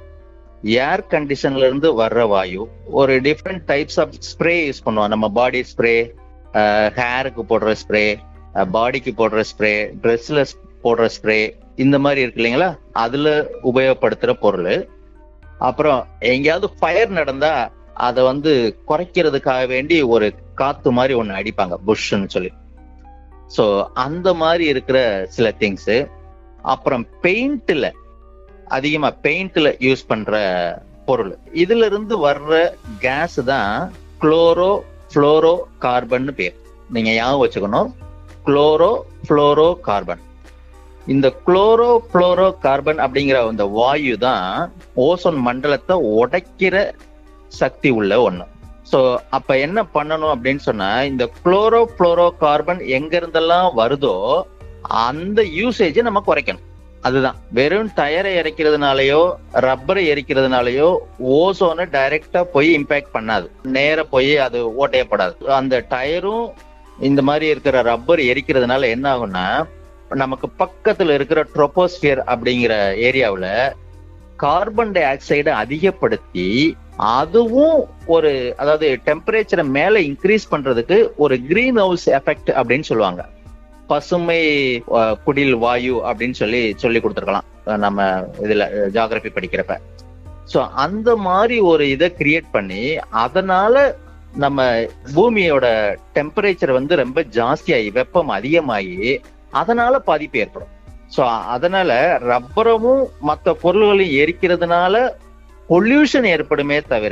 ஏர் கண்டிஷன்ல இருந்து வர்ற வாயு ஒரு different types of spray use பண்ணுவோம் நம்ம பாடி ஸ்ப்ரே ஹேருக்கு போடுற ஸ்ப்ரே பாடிக்கு போடுற ஸ்ப்ரே ட்ரெஸ்ல போடுற ஸ்ப்ரே இந்த மாதிரி இருக்கு இல்லைங்களா அதுல உபயோகப்படுத்துற பொருள் அப்புறம் எங்கேயாவது ஃபயர் நடந்தா அதை வந்து குறைக்கிறதுக்காக வேண்டி ஒரு காத்து மாதிரி ஒண்ணு அடிப்பாங்க புஷ்ன்னு சொல்லி ஸோ அந்த மாதிரி இருக்கிற சில திங்ஸ் அப்புறம் பெயிண்ட்ல அதிகமா பெயிண்ட்ல யூஸ் பண்ற பொருள் இதுல இருந்து வர்ற கேஸ் தான் குளோரோ ஃப்ளோரோ கார்பன் பேர் நீங்க ஞாபகம் வச்சுக்கணும் குளோரோ ஃப்ளோரோ கார்பன் இந்த குளோரோ ஃப்ளோரோ கார்பன் அப்படிங்கிற அந்த வாயு தான் ஓசோன் மண்டலத்தை உடைக்கிற சக்தி உள்ள ஒண்ணு ஸோ அப்ப என்ன பண்ணணும் அப்படின்னு சொன்னா இந்த குளோரோ ஃப்ளோரோ கார்பன் எங்க இருந்தெல்லாம் வருதோ அந்த யூசேஜை நம்ம குறைக்கணும் அதுதான் வெறும் டயரை இறக்கிறதுனாலயோ ரப்பரை எரிக்கிறதுனாலயோ ஓசோனை டைரக்டா போய் இம்பாக்ட் பண்ணாது நேர போய் அது ஓட்டையப்படாது அந்த டயரும் இந்த மாதிரி இருக்கிற ரப்பர் எரிக்கிறதுனால என்ன ஆகும்னா நமக்கு பக்கத்துல இருக்கிற ட்ரோபோஸ்பியர் அப்படிங்கிற ஏரியாவுல கார்பன் டை ஆக்சைடை அதிகப்படுத்தி அதுவும் ஒரு அதாவது டெம்பரேச்சரை மேல இன்க்ரீஸ் பண்றதுக்கு ஒரு கிரீன் ஹவுஸ் எஃபெக்ட் அப்படின்னு சொல்லுவாங்க பசுமை அஹ், குடில் வாயு அப்படின்னு சொல்லி சொல்லி கொடுத்துருக்கலாம் அஹ், நம்ம இதுல ஜாகிரபி படிக்கிறப்ப ஸோ அந்த மாதிரி ஒரு இதை கிரியேட் பண்ணி அதனால நம்ம பூமியோட டெம்பரேச்சர் வந்து ரொம்ப ஜாஸ்தியாகி வெப்பம் அதிகமாகி அதனால பாதிப்பு ஏற்படும் ஸோ அதனால ரப்பரமும் மற்ற பொருள்களையும் எரிக்கிறதுனால பொல்யூஷன் ஏற்படுமே தவிர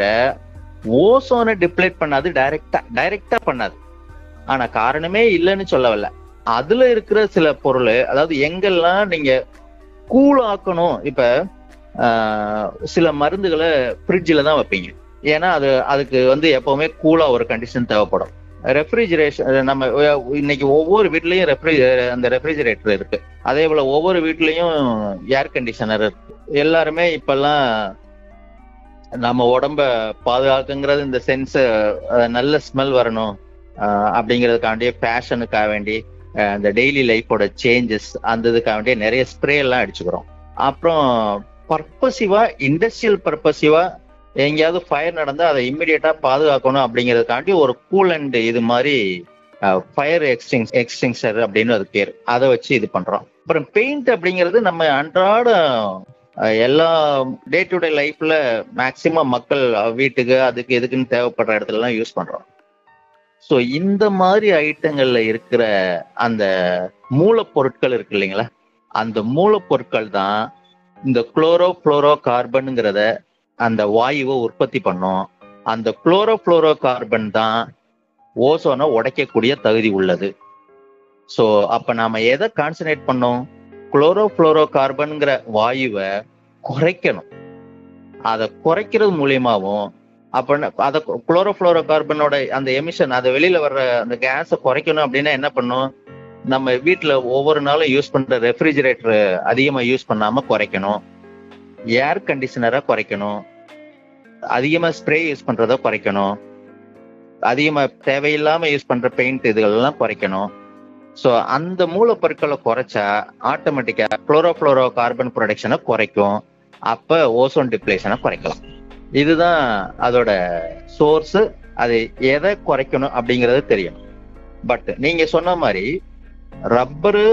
ஓசோனை டிப்ளேட் பண்ணாது டைரக்டா டைரக்டா பண்ணாது ஆனா காரணமே இல்லைன்னு சொல்ல வரல அதுல இருக்கிற சில பொருள் அதாவது எங்கெல்லாம் நீங்க கூல் ஆக்கணும் இப்ப ஆஹ், சில மருந்துகளை ஃப்ரிட்ஜில் தான் வைப்பீங்க ஏன்னா அது அதுக்கு வந்து எப்பவுமே கூலா ஒரு கண்டிஷன் தேவைப்படும் ரெஃப்ரிஜரேஷன் நம்ம அஹ், இன்னைக்கு ஒவ்வொரு வீட்லயும் ரெஃப்ரி அந்த ரெஃப்ரிஜரேட்டர் இருக்கு அதே போல ஒவ்வொரு வீட்லயும் ஏர் கண்டிஷனர் இருக்கு எல்லாருமே இப்பெல்லாம் நம்ம உடம்ப பாதுகாக்குங்கிறது இந்த சென்ஸ் நல்ல ஸ்மெல் வரணும் அஹ், அப்படிங்கிறதுக்காண்டியே ஃபேஷனுக்காக வேண்டி அஹ், இந்த டெய்லி லைஃபோட சேஞ்சஸ் அந்த இதுக்காக வேண்டிய நிறைய ஸ்ப்ரே எல்லாம் அடிச்சுக்கிறோம் அப்புறம் பர்பசிவா இண்டஸ்ட்ரியல் பர்பசிவா எங்கேயாவது ஃபயர் நடந்தா அதை இம்மிடியட்டா பாதுகாக்கணும் அப்படிங்கிறதுக்காண்டி ஒரு கூலண்ட் இது மாதிரி ஃபயர் எக்ஸ்டிங் எக்ஸ்டிங்ஷர் அப்படின்னு அது பேர் அதை வச்சு இது பண்றோம் அப்புறம் பெயிண்ட் அப்படிங்கிறது நம்ம அன்றாட அஹ், எல்லா டே டு டே லைஃப்ல மேக்சிமம் மக்கள் அஹ், வீட்டுக்கு அதுக்கு இதுக்குன்னு தேவைப்படுற இடத்துல எல்லாம் யூஸ் பண்றோம் ஸோ இந்த மாதிரி ஐட்டங்கள்ல இருக்கிற அந்த மூலப்பொருட்கள் இருக்கு இல்லைங்களா அந்த மூலப்பொருட்கள் தான் இந்த குளோரோ ஃப்ளோரோ கார்பனுங்கிறத அந்த வாயுவை உற்பத்தி பண்ணும் அந்த குளோரோ ஃப்ளோரோ கார்பன் தான் ஓசோனை உடைக்கக்கூடிய தகுதி உள்ளது ஸோ அப்ப நாம எதை கான்சன்ட்ரேட் பண்ணோம் குளோரோ ஃப்ளோரோ கார்பன்ங்கிற வாயுவை குறைக்கணும் அதை குறைக்கிறது மூலியமாவும் அப்ப என்ன- அதை குளோரோ ஃப்ளோரோ கார்பனோட அந்த எமிஷன் அதை வெளியில வர்ற அந்த கேஸை குறைக்கணும் அப்படின்னா என்ன பண்ணும் நம்ம வீட்ல ஒவ்வொரு நாளும் யூஸ் பண்ற ரெஃப்ரிஜரேட்டர் அதிகமா யூஸ் பண்ணாம குறைக்கணும் ஏர் கண்டிஷனரை குறைக்கணும் அதிகமா ஸ்ப்ரே யூஸ் பண்றத குறைக்கணும் அதிகமா தேவையில்லாம யூஸ் பண்ற பெயிண்ட் இதுகளெல்லாம் குறைக்கணும் ஸோ அந்த மூலப்பொருட்களை குறைச்சா ஆட்டோமேட்டிக்கா குளோரோஃப்ளோரோ கார்பன் ப்ரொடக்ஷனை குறைக்கும் அப்ப ஓசோன் டிப்ளேஷனை குறைக்கலாம் இதுதான் அதோட சோர்ஸ் அது எதை குறைக்கணும் அப்படிங்கறது தெரியும் பட் நீங்க சொன்ன மாதிரி ரப்பரு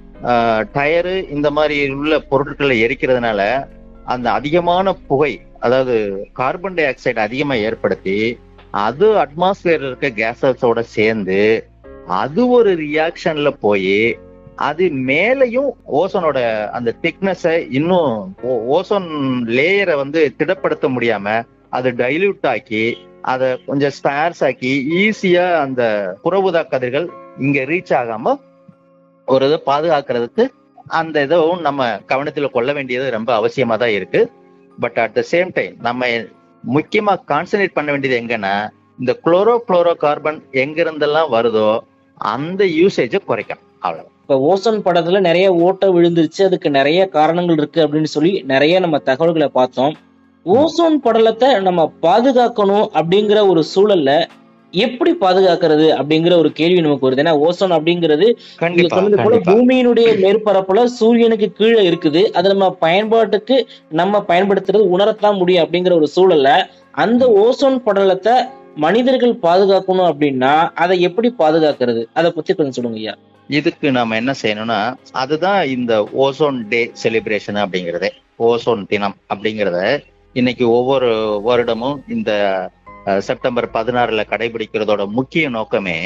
டயரு இந்த மாதிரி உள்ள பொருட்களை எரிக்கிறதுனால அந்த அதிகமான புகை அதாவது கார்பன் டை ஆக்சைடு அதிகமா ஏற்படுத்தி அது அட்மாஸ்பியர்ல இருக்க கேசஸோட சேர்ந்து அது ஒரு ரியாக்ஷன்ல போய் அது மேலையும் ஓசோனோட அந்த திக்னஸை இன்னும் ஓசோன் லேயரை வந்து திடப்படுத்த முடியாம அது டைல்யூட் ஆக்கி அதை கொஞ்சம் ஸ்பேர்ஸ் ஆக்கி ஈஸியா அந்த புறவுதா கதிர்கள் இங்க ரீச் ஆகாம ஒரு இதை பாதுகாக்கிறதுக்கு அந்த இதுவும் நம்ம கவனத்தில் கொள்ள வேண்டியது ரொம்ப அவசியமா தான் இருக்கு but at the same time நம்ம முக்கியமா கான்சன்ட்ரேட் பண்ண வேண்டியது எங்கன்னா இந்த குளோரோ குளோரோ கார்பன் எங்க இருந்தெல்லாம் வருதோ அந்த யூசேஜை குறைக்கணும் அவ்வளவு இப்ப ஓசோன் படத்துல நிறைய ஓட்டை விழுந்துருச்சு அதுக்கு நிறைய காரணங்கள் இருக்கு அப்படின்னு சொல்லி நிறைய நம்ம தகவல்களை பார்த்தோம் ஓசோன் படலத்தை நம்ம பாதுகாக்கணும் அப்படிங்கிற ஒரு சூழல்ல எப்படி பாதுகாக்கிறது அப்படிங்கிற ஒரு கேள்வி நமக்கு வருது ஏன்னா ஓசோன் அப்படிங்கிறது நீங்க கண்டிப்பா சொன்னது போல கண்டிப்பா பூமியினுடைய மேற்பரப்புல சூரியனுக்கு கீழே இருக்குது அது நம்ம பயன்பாட்டுக்கு நம்ம பயன்படுத்துறது உணரத்தான் முடியும் அப்படிங்கிற ஒரு சூழல்ல அந்த ஓசோன் படலத்தை மனிதர்கள் பாதுகாக்கணும் அப்படின்னா அதை எப்படி பாதுகாக்கிறது அதை பத்தி கொஞ்சம் சொல்லுங்க ஐயா இதுக்கு நாம என்ன செய்யணும்னா அதுதான் இந்த ஓசோன் டே செலிப்ரேஷன் அப்படிங்கறதே ஓசோன் தினம் அப்படிங்கறத இன்னைக்கு ஒவ்வொரு வருடமும் இந்த அஹ், செப்டம்பர் பதினாறுல கடைபிடிக்கிறதோட முக்கிய நோக்கமே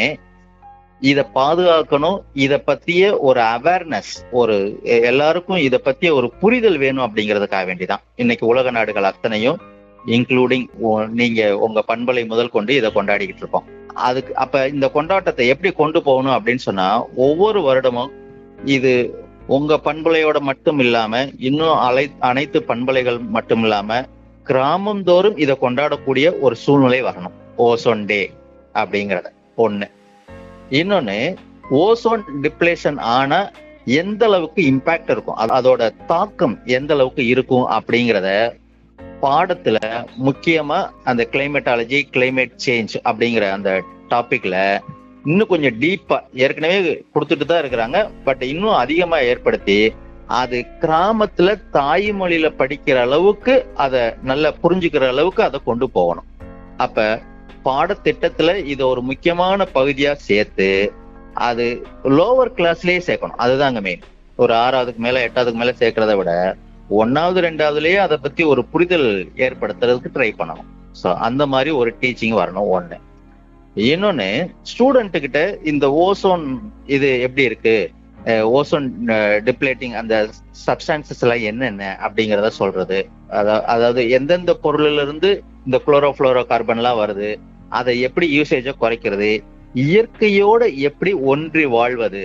இத பாதுகாக்கணும் இத பத்திய ஒரு அவேர்னஸ் ஒரு எ- எல்லாருக்கும் இத பத்திய ஒரு புரிதல் வேணும் அப்படிங்கிறதுக்காக வேண்டிதான் இன்னைக்கு உலக நாடுகள் அத்தனையும் இன்க்ளூடிங் நீங்க உங்க பண்பலை முதல் கொண்டு இதை கொண்டாடிக்கிட்டு இருக்கோம் அதுக்கு அப்ப இந்த கொண்டாட்டத்தை எப்படி கொண்டு போகணும் அப்படின்னு சொன்னா ஒவ்வொரு வருடமும் இது உங்க பண்பலையோட மட்டும் இல்லாம இன்னும் அலை அனைத்து பண்பலைகள் மட்டும் இல்லாம கிராமந்தோறும் இதை கொண்டாடக்கூடிய ஒரு சூழ்நிலை வரணும் ஓசோன் டே அப்படிங்கறத ஒண்ணு இன்னொன்னு ஓசோன் டிப்ளேஷன் ஆனா எந்த அளவுக்கு இம்பாக்ட் இருக்கும் அது- அதோட தாக்கம் எந்த அளவுக்கு இருக்கும் அப்படிங்கறத பாடத்துல முக்கியமா அந்த கிளைமேட்டாலஜி கிளைமேட் சேஞ்ச் அப்படிங்கிற அந்த டாபிக்ல இன்னும் கொஞ்சம் டீப்பா ஏற்கனவே கொடுத்துட்டு தான் இருக்கிறாங்க பட் இன்னும் அதிகமா ஏற்படுத்தி அது கிராமத்துல தாய்மொழியில படிக்கிற அளவுக்கு அதை நல்லா புரிஞ்சுக்கிற அளவுக்கு அதை கொண்டு போகணும் அப்ப பாடத்திட்டத்துல இதை ஒரு முக்கியமான பகுதியா சேர்த்து அது லோவர் கிளாஸ்லயே சேர்க்கணும் அதுதாங்க மெயின் ஒரு ஆறாவதுக்கு மேல எட்டாவதுக்கு மேல சேர்க்கறத விட ஒன்னாவது ரெண்டாவதுலயே அதை பத்தி ஒரு புரிதல் ஏற்படுத்துறதுக்கு ட்ரை பண்ணணும் ஸோ அந்த மாதிரி ஒரு டீச்சிங் வரணும் ஒண்ணு இன்னொன்னு ஸ்டூடெண்ட் கிட்ட இந்த ஓசோன் இது எப்படி இருக்கு ஓசோன் டிப்ளேட்டிங் அந்த சப்ஸ்டான்சஸ் எல்லாம் என்னென்ன அப்படிங்கறத சொல்றது அதா- அதாவது எந்தெந்த பொருள்ல இருந்து இந்த குளோரோஃபுளோரோ கார்பன் எல்லாம் வருது அதை எப்படி யூசேஜ குறைக்கிறது இயற்கையோட எப்படி ஒன்றி வாழ்வது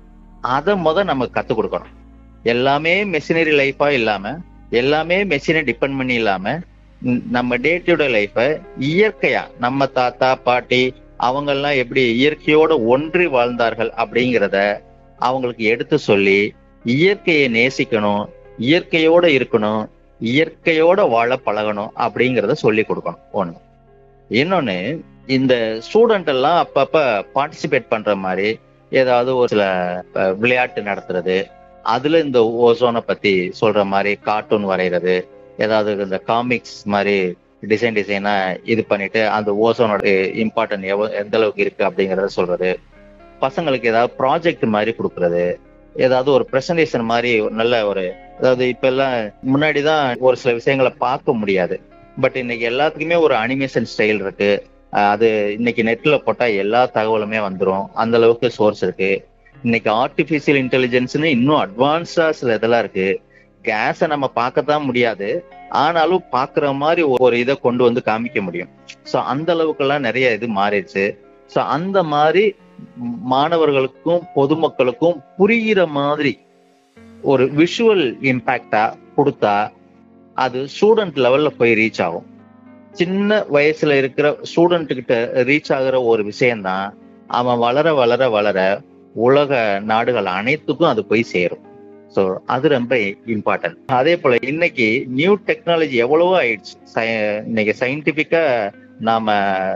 அதை முத நமக்கு கத்துக் கொடுக்கணும் எல்லாமே மெஷினரி லைஃபா இல்லாம எல்லாமே மெஷினை டிபெண்ட் பண்ணி இல்லாம ம், நம்ம டே டு டே லைஃப இயற்கையா நம்ம தாத்தா பாட்டி அவங்க எல்லாம் எப்படி இயற்கையோட ஒன்றி வாழ்ந்தார்கள் அப்படிங்கிறத அவங்களுக்கு எடுத்து சொல்லி இயற்கையை நேசிக்கணும் இயற்கையோட இருக்கணும் இயற்கையோட வாழ பழகணும் அப்படிங்கிறத சொல்லி கொடுக்கணும் ஒண்ணு இன்னொன்னு இந்த ஸ்டூடெண்ட் எல்லாம் அப்பப்ப பார்ட்டிசிபேட் பண்ற மாதிரி ஏதாவது ஒரு சில அஹ், விளையாட்டு நடத்துறது அதுல இந்த ஓசோனை பத்தி சொல்ற மாதிரி கார்ட்டூன் வரைகிறது ஏதாவது இந்த காமிக்ஸ் மாதிரி டிசைன் டிசைனா இது பண்ணிட்டு அந்த ஓசோனோட இம்பார்ட்டன்ட் எவ்வளவு எந்த அளவுக்கு இருக்கு அப்படிங்கறத சொல்றது பசங்களுக்கு ஏதாவது ப்ராஜெக்ட் மாதிரி கொடுக்கறது ஏதாவது ஒரு பிரசன்டேஷன் மாதிரி ஒரு நல்ல ஒரு அதாவது இப்ப எல்லாம் முன்னாடி தான் ஒரு சில விஷயங்களை பார்க்க முடியாது பட் இன்னைக்கு எல்லாத்துக்குமே ஒரு அனிமேஷன் ஸ்டைல் இருக்கு அஹ் அது இன்னைக்கு நெட்ல போட்டா எல்லா தகவலுமே வந்துரும் அந்த அளவுக்கு சோர்ஸ் இருக்கு இன்னைக்கு ஆர்டிபிஷியல் இன்டெலிஜென்ஸ்னு இன்னும் அட்வான்ஸா சில இதெல்லாம் இருக்கு கேஸை நம்ம பார்க்கத்தான் முடியாது ஆனாலும் பாக்குற மாதிரி ஒரு இதை கொண்டு வந்து காமிக்க முடியும் சோ அந்த அளவுக்கெல்லாம் நிறைய இது மாறிடுச்சு சோ அந்த மாதிரி மாணவர்களுக்கும் பொதுமக்களுக்கும் புரிகிற மாதிரி ஒரு விஷுவல் இம்பாக்டா கொடுத்தா அது ஸ்டூடெண்ட் லெவல்ல போய் ரீச் ஆகும் சின்ன வயசுல இருக்கிற ஸ்டூடெண்ட் கிட்ட ரீச் ஆகுற ஒரு விஷயம்தான் அவன் வளர வளர வளர உலக நாடுகள் அனைத்துக்கும் அது போய் சேரும் ஸோ அது ரொம்ப இம்பார்ட்டன்ட் அதே போல இன்னைக்கு நியூ டெக்னாலஜி எவ்வளவோ ஆயிடுச்சு Sci- இன்னைக்கு சயின்டிபிக்கா நாம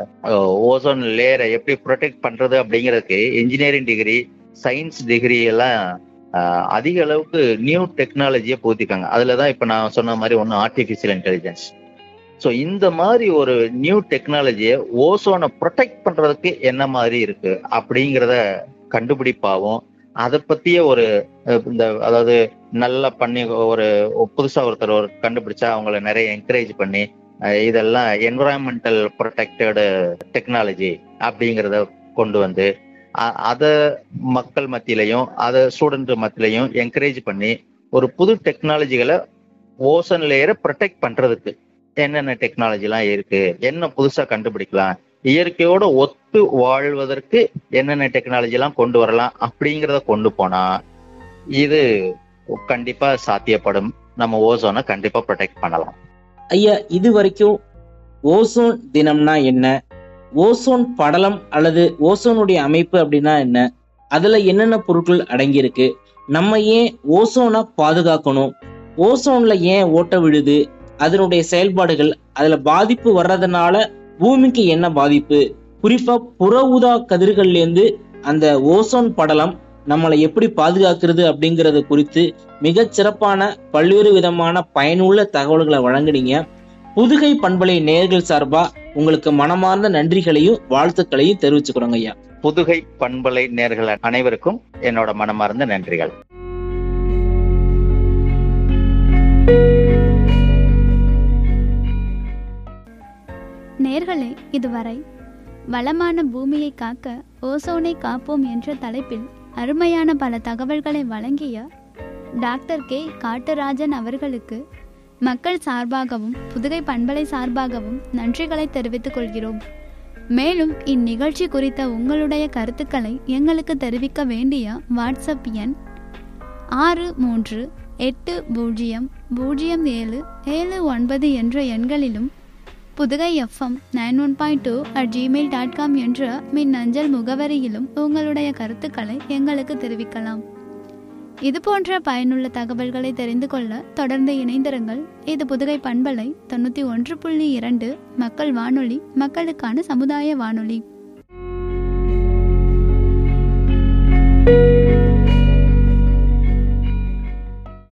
ஓசோன் லேயரை எப்படி ப்ரொடெக்ட் பண்றது அப்படிங்கிறதுக்கு இன்ஜினியரிங் டிகிரி சயின்ஸ் டிகிரி எல்லாம் அஹ், அதிக அளவுக்கு நியூ டெக்னாலஜியை பூத்திக்காங்க அதுலதான் இப்ப நான் சொன்ன மாதிரி ஒன்று ஆர்டிஃபிஷியல் இன்டெலிஜென்ஸ் ஸோ இந்த மாதிரி ஒரு நியூ டெக்னாலஜியை ஓசோனை ப்ரொடெக்ட் பண்றதுக்கு என்ன மாதிரி இருக்கு அப்படிங்கிறத கண்டுபிடிப்பாவும் அதை பத்திய ஒரு அஹ், இந்த அதாவது நல்லா பண்ணி ஒரு புதுசா ஒருத்தர் ஒரு கண்டுபிடிச்சா அவங்கள நிறைய என்கரேஜ் பண்ணி அஹ், இதெல்லாம் என்விரான்மெண்டல் ப்ரொடெக்டட் டெக்னாலஜி அப்படிங்கிறத கொண்டு வந்து அ- அத மக்கள் மத்தியிலையும் அதை ஸ்டூடெண்ட் மத்தியிலையும் என்கரேஜ் பண்ணி ஒரு புது டெக்னாலஜிகளை ஓசன் லேயரை ப்ரொடெக்ட் பண்றதுக்கு என்னென்ன டெக்னாலஜிலாம் இருக்கு என்ன புதுசா கண்டுபிடிக்கலாம் இயற்கையோட ஒத்து வாழ்வதற்கு என்னென்ன டெக்னாலஜி எல்லாம் கொண்டு வரலாம் அப்படிங்கிறத கொண்டு போனா இது கண்டிப்பா சாத்தியப்படும் நம்ம ஓசோனை கண்டிப்பா ப்ரொடெக்ட் பண்ணலாம் ஐயா இது வரைக்கும் ஓசோன் தினம்னா என்ன ஓசோன் படலம் அல்லது ஓசோனுடைய அமைப்பு அப்படின்னா என்ன அதுல என்னென்ன பொருட்கள் அடங்கியிருக்கு நம்ம ஏன் ஓசோனை பாதுகாக்கணும் ஓசோன்ல ஏன் ஓட்ட விழுது அதனுடைய செயல்பாடுகள் அதுல பாதிப்பு வர்றதுனால பூமிக்கு என்ன பாதிப்பு குறிப்பா புற ஊதா கதிர்கள்ல இருந்து அந்த ஓசோன் படலம் நம்மளை எப்படி பாதுகாக்கிறது அப்படிங்கறது குறித்து மிகச் சிறப்பான பல்வேறு விதமான பயனுள்ள தகவல்களை வழங்குனீங்க புதுகை பண்பலை நேர்கள் சார்பா உங்களுக்கு மனமார்ந்த நன்றிகளையும் வாழ்த்துக்களையும் தெரிவிச்சுக்கிறோங்க ஐயா புதுகை பண்பலை நேர்கள் அனைவருக்கும் என்னோட மனமார்ந்த நன்றிகள் நேர்களே இதுவரை வளமான பூமியை காக்க ஓசோனை காப்போம் என்ற தலைப்பில் அருமையான பல தகவல்களை வழங்கிய டாக்டர் கே காட்டுராஜன் அவர்களுக்கு மக்கள் சார்பாகவும் புதுகை பண்பலை சார்பாகவும் நன்றிகளை தெரிவித்துக் கொள்கிறோம் மேலும் இந்நிகழ்ச்சி குறித்த உங்களுடைய கருத்துக்களை எங்களுக்கு தெரிவிக்க வேண்டிய வாட்ஸ்அப் எண் ஆறு மூன்று எட்டு பூஜ்ஜியம் பூஜ்ஜியம் ஏழு ஏழு ஒன்பது என்ற எண்களிலும் Pudukai FM nine one point two at Gmail dot com என்ற மின் அஞ்சல் முகவரியிலும் உங்களுடைய கருத்துக்களை எங்களுக்கு தெரிவிக்கலாம் இது போன்ற பயனுள்ள தகவல்களை தெரிந்து கொள்ள தொடர்ந்து இணைந்திருங்கள் இது புதுகை பண்பலை தொண்ணூற்றி ஒன்று புள்ளி இரண்டு மக்கள் வானொலி மக்களுக்கான சமுதாய வானொலி